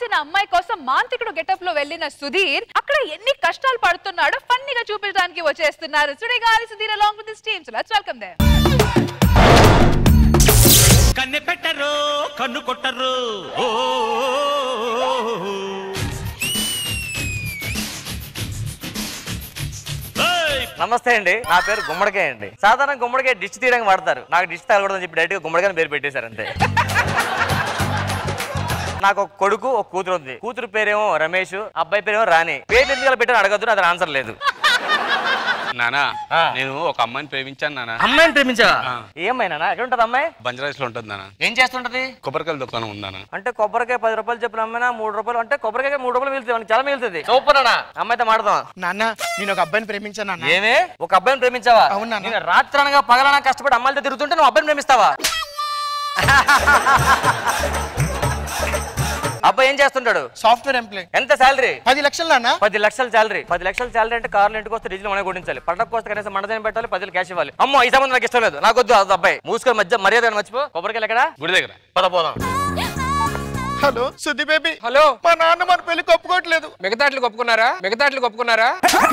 కావాల్సిన అమ్మాయి కోసం మాంత్రికుడు గెటప్ లో వెళ్ళిన సుధీర్ అక్కడ ఎన్ని కష్టాలు పడుతున్నాడో ఫన్నీగా చూపించడానికి వచ్చేస్తున్నారు Sudigali Sudheer along with this team so let's welcome them కన్నె పెట్టరు కన్ను కొట్టరు ఓ ఏయ్! నమస్తే అండి నా పేరు గుమ్మడికాయ అండి సాధారణ గుమ్మడికాయ డిష్ తీయడానికి వాడతారు నాకు డిష్ తగలకూడదని చెప్పి డైరెక్ట్ గా గుమ్మడికాయ పేరు పెట్టేశారు అంతే నాకు ఒక కొడుకు ఒక కూతురు ఉంది కూతురు పేరేమో రమేష్ అబ్బాయి పేరేమో రాణి పేరు ఎందుకు ఇలా పెట్టాను అడగద్దు అది ఆన్సర్ లేదు నానా ఆ. నేను ఒక అమ్మాయిని ప్రేమించాను నానా అమ్మాయిని ప్రేమించావా ఆ. ఏమైనా ఎక్కడ ఉంటది అమ్మాయి బంజరాయిస్ లో ఉంటుంది నానా ఏం చేస్తుంటది కొబ్బరికాయల దుకాణం ఉందానా అంటే కొబ్బరికాయ పది రూపాయలు చెప్పిన అమ్మాయినా మూడు రూపాయలు అంటే కొబ్బరికాయ మూడు రూపాయలు మిగులుతుంది మనకి చాలా మిగులుతుంది సూపర్ అన్న అమ్మాయితో మాడదాం నాన్న నేను ఒక అబ్బాయిని ప్రేమించాను నాన్న ఏమే ఒక అబ్బాయిని ప్రేమించావా అవును నాన్న. నేను రాత్రనగా పగలనా కష్టపడి అమ్మాయిలతో తిరుగుతుంటే నువ్వు అబ్బాయిని ప్రేమిస్తావా అబ్బాయి ఏం చేస్తుంటాడు సాఫ్ట్వేర్ ఎంప్లాయ్ ఎంత శాలరీ పది లక్షలు నాన్న పది లక్షల శాలరీ పది లక్షల శాలరీ అంటే కార్లు ఇంటికి వస్తే డీజిల్ మనకి కొట్టించాలి పండగ వస్తే కనీసం మండదం పెట్టాలి పది క్యాష్ ఇవ్వాలి అమ్మో ఈ సంబంధం నాకు ఇష్టం లేదు నాకు వద్దు అది అబ్బాయి మూసుకొని మధ్య మర్యాద మర్చిపో కొబ్బరికాయలు ఎక్కడ గుడి దగ్గర పద పోదాం హలో సుద్ది బేబీ హలో మా నాన్న మన పెళ్లి ఒప్పుకోవట్లేదు మిగతాట్లు ఒప్పుకున్నారా మిగతాట్లు ఒప్పుకున్నారా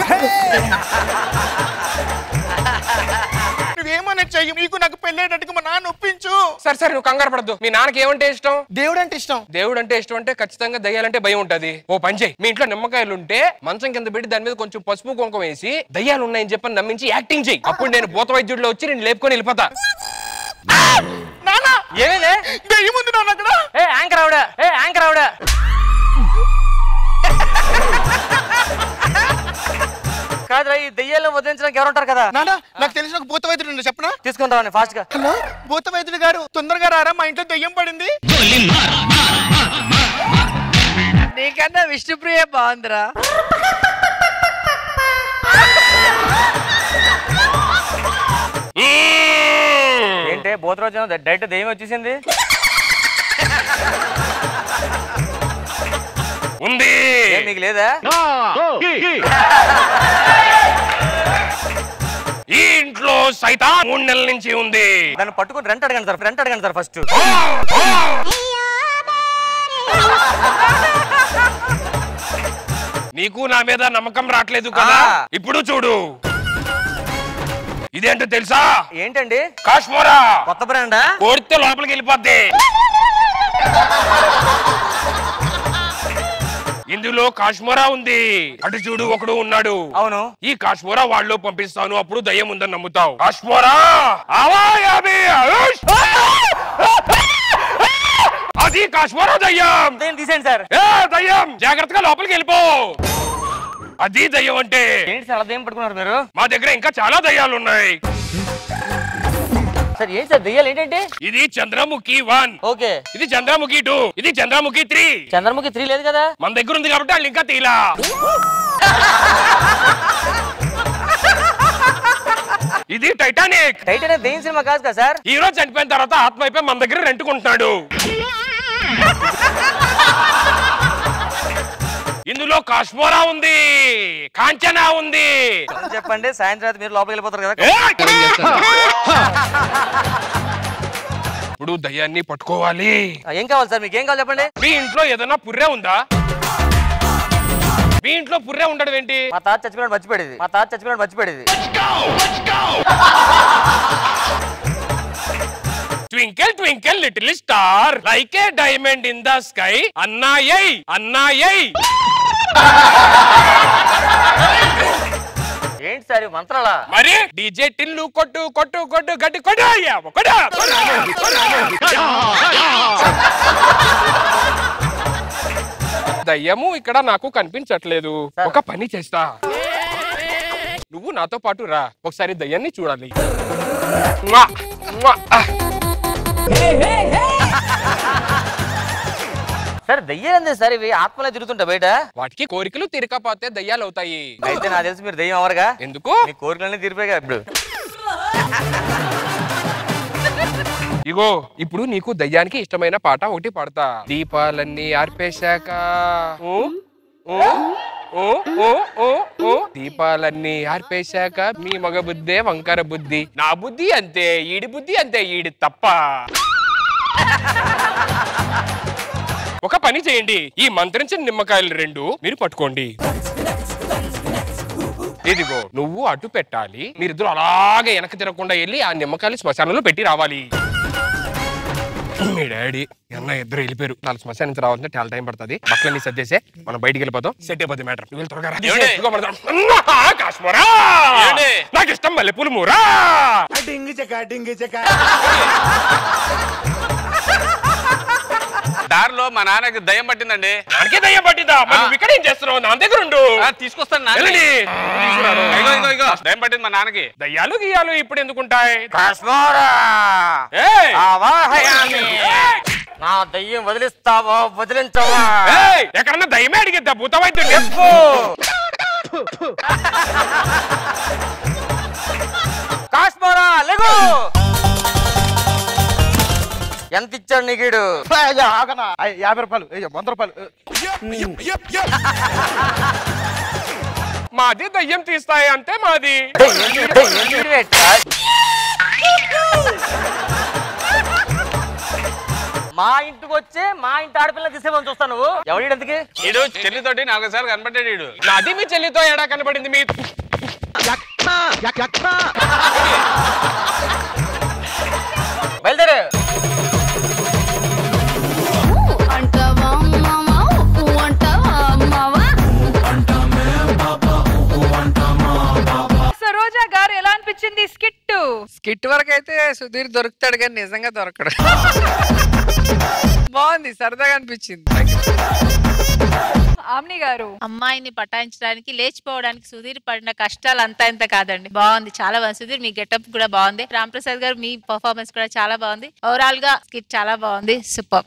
నువ్వేమన్నా చెయ్యి నీకు నాకు పెళ్ళేటట్టుగా మా నాన్న ఒప్పించు సరే సరే నువ్వు కంగారు పడద్దు మీ నాన్నకి ఏమంటే ఇష్టం దేవుడు అంటే ఇష్టం దేవుడు అంటే ఇష్టం అంటే ఖచ్చితంగా దయ్యాలంటే భయం ఉంటది ఓ పని చేయి మీ ఇంట్లో నిమ్మకాయలు ఉంటే మంచం కింద పెట్టి దాని మీద కొంచెం పసుపు కుంకుమ వేసి దయ్యాలు ఉన్నాయని చెప్పని నమ్మించి యాక్టింగ్ చేయి అప్పుడు నేను భూత వైద్యుడిలో వచ్చి నేను లేపుకొని వెళ్ళిపోతా నాన్న ఏమైంది దెయ్యం ఉంది నాన్న అక్కడ ఏ యాంకర్ ఆవిడ ఏ యాంకర్ ఆవిడ కాదురా ఈ దెయ్యాలను వదిలించడానికి ఎవరు ఉంటారు కదా నాన్న నాకు తెలిసిన ఒక భూత వైద్యుడు ఉన్నాడు చెప్పనా తీసుకుని రావండి ఫాస్ట్ గా హలో భూత వైద్యుడు గారు తొందరగా రారా మా ఇంట్లో దెయ్యం పడింది నీకన్నా విష్ణుప్రియ బాగుందిరా ఏంటి భూతరోజు డైరెక్ట్ దెయ్యం వచ్చేసింది ఉంది ఏం మీకు లేదా ఈ ఇంట్లో సైతాన్ మూడు నెలల నుంచి ఉంది దాన్ని పట్టుకుని రెంట్ అడగండి సార్ రెంట్ అడగండి సార్ ఫస్ట్ నీకు నా మీద నమ్మకం రావట్లేదు కదా ఆ. ఇప్పుడు చూడు ఇదేంటో తెలుసా ఏంటండి కాశ్మోరా కొత్త బ్రాండా కోడితే లోపలికి వెళ్ళిపోద్ది ఇందులో కాశ్మోరా ఉంది అటు చూడు ఒకడు ఉన్నాడు అవును ఈ కాశ్మోరా వాళ్ళు పంపిస్తాను అప్పుడు దయ్యం ఉందని నమ్ముతావు కాశ్మోరా ఆవాయాబి ఆయుష్! అది కాశ్మోరా దయ్యం దెయ్యం తీసేయండి సార్ ఏ దయ్యం జాగ్రత్తగా లోపలికి వెళ్ళిపో అది దయ్యం అంటే ఏంటి సార్ అలా దెయ్యం పట్టుకున్నారు మీరు మా దగ్గర ఇంకా చాలా దయ్యాలు ఉన్నాయి సార్ ఏంటి సార్ దెయ్యాలు ఏంటంటే ఇది చంద్రముఖి వన్ ఓకే ఇది చంద్రముఖి టూ ఇది చంద్రముఖి త్రీ చంద్రముఖి త్రీ లేదు కదా మన దగ్గర ఉంది కాబట్టి వాళ్ళు ఇంకా తీలా ఇది టైటానిక్ టైట్ అనేది దెయ్యం సినిమా కాదు కదా సార్ హీరో చనిపోయిన తర్వాత ఆత్మ అయిపోయి మన దగ్గర రెంట్కుంటున్నాడు ఇందులో కాశ్మోరా ఉంది కాంచనా ఉంది చెప్పండి సాయంత్రం అయితే మీరు లోపలికి వెళ్ళిపోతారు కదా ఏయ్! ఇప్పుడు దయ్యాన్ని పట్టుకోవాలి ఆ, ఏం కావాలి సార్ మీకు ఏం కావాలి చెప్పండి మీ ఇంట్లో ఏదైనా పుర్రె ఉందా మీ ఇంట్లో పుర్రె ఉండడం ఏంటి మా తాత చచ్చిపోయినాడు మర్చిపోయేది మా తాత చచ్చిపోయినాడు మర్చిపోయేది twinkle twinkle little star like a diamond in the sky అన్నాయై అన్నాయై ఏంటి సార్ ఈ మంత్రాలా మరి డీజే టిల్లు కొట్టు కొట్టు కొట్టు గడ్డి కొట్టు అయ్యా, కొట్టు, కొట్టు, కొట్టు. దయ్యము ఇక్కడ నాకు కనిపించట్లేదు ఒక పని చేస్తా నువ్వు నాతో పాటు రా ఒకసారి దయ్యాన్ని చూడాలి మ్వా, మ్వా. ఆ, సార్ దెయ్యం ఏంది సార్ ఇవి ఆత్మలే తిరుగుతుంటా బయట వాటికి కోరికలు తీరకపోతే దయ్యాలు అవుతాయి అయితే నాకు తెలిసి మీరు దెయ్యం అవరుగా ఎందుకు మీ కోరికలన్నీ తీరిపోయాయి ఇప్పుడు ఇగో ఇప్పుడు నీకు దయ్యానికి ఇష్టమైన పాట ఒకటి పాడతా దీపాలన్నీ ఆర్పేశాక ఊ, ఊ, ఊ, ఊ, ఊ, ఊ. దీపాలన్నీ ఆర్పేశాక మీ మగ బుద్ధే వంకర బుద్ధి నా బుద్ధి అంతే ఈడి బుద్ధి అంతే ఈడి తప్ప ఒక పని చేయండి ఈ మంత్రించిన నిమ్మకాయలు రెండు మీరు పట్టుకోండి ఇదిగో నువ్వు అటు పెట్టాలి మీరిద్దరు అలాగే వెనక్కి తిరగకుండా వెళ్ళి ఆ నిమ్మకాయలు శ్మశానంలో పెట్టి రావాలి మీ డాడీ అన్న ఇద్దరు వెళ్ళిపోయారు నాలుగు శ్మశానం నుంచి రావాలంటే చాలా టైం పడుతుంది బట్టలన్నీ సర్దేసే మనం బయటికి వెళ్ళిపోతాం సెట్ అయిపోతుంది మ్యాటర్ నువ్వు వెళ్ళు త్వరగా రా. ఏమండి? ఇదిగో మన దా- అన్నా, కాశ్మీరా! ఏమండి? నాకు ఇష్టం మల్లెపూలు మూరా దారిలో మా నాన్నకి దయ్యం పట్టిందండి నాకే దయ్యం పట్టిందా మరి నువ్వు ఇక్కడ ఏం చేస్తున్నావు నా దగ్గర ఉండు ఆ, తీసుకొస్తాను నాన్న వెళ్ళండి. ఇగో ఇగో ఇగో దయ్యం పట్టింది మా నాన్నకి దయ్యాలు గీయాలు ఇప్పుడు ఎందుకుంటాయి కాశ్మోరా ఏయ్! ఆవాహయామి. నా దయ్యం వదిలిస్తావా వదిలించవా ఏయ్! ఎక్కడన్నా దయ్యమే అడిగిద్దా భూత వైద్యుడిని చెప్పు కాశ్మోరా లెగు ఎంత ఇచ్చాడు నీకుడు అయ్యా, ఆగనా అయ్య, యాభై రూపాయలు అయ్యో, వంద రూపాయలు మాది దయ్యం తీస్తాయి అంతే మాది మా ఇంటికి వచ్చి మా ఇంటి ఆడపిల్ల తీసేమని చూస్తాను నువ్వు ఎవడి ఎందుకు ఈడు చెల్లితోటి నాలుగు సార్లు కనబడ్డాడు ఈడు నాది మీ చెల్లితో ఎడా కనబడింది మీ బయలుదేరు అంటావా మావా అంటావా మావా సరోజా గారు ఎలా అనిపించింది స్కిట్ స్కిట్ వరకు అయితే సుధీర్ దొరుకుతాడు కానీ నిజంగా దొరకడు బాగుంది సరదాగా అనిపించింది ఆమ్ని గారు అమ్మాయిని పటాయించడానికి లేచిపోవడానికి సుధీర్ పడిన కష్టాలు అంతా ఇంత కాదండి బాగుంది చాలా బాగుంది సుధీర్ మీ గెటప్ కూడా బాగుంది రామ్ ప్రసాద్ గారు మీ పర్ఫార్మెన్స్ కూడా చాలా బాగుంది ఓవరాల్ గా స్కిట్ చాలా బాగుంది సూపర్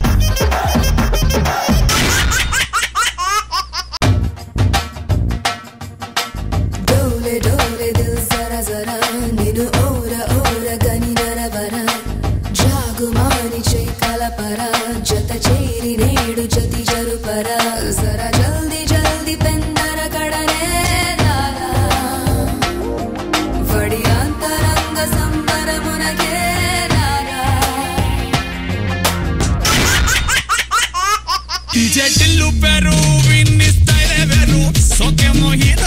డోలే డోలే దిల్ జరా జరా నిన్ను ఓర ఓర గని నరవర జాగుమాని చై కలపర జత చేరి నేడు జతి జరుపర జరా జల్ది జల్ది పెందర కడనే దారా వడి అంతరంగ సంబరమునకే దారా DJ టిల్లు పెరు విన్ని స్టైల్ వేరు సోకే మోహిత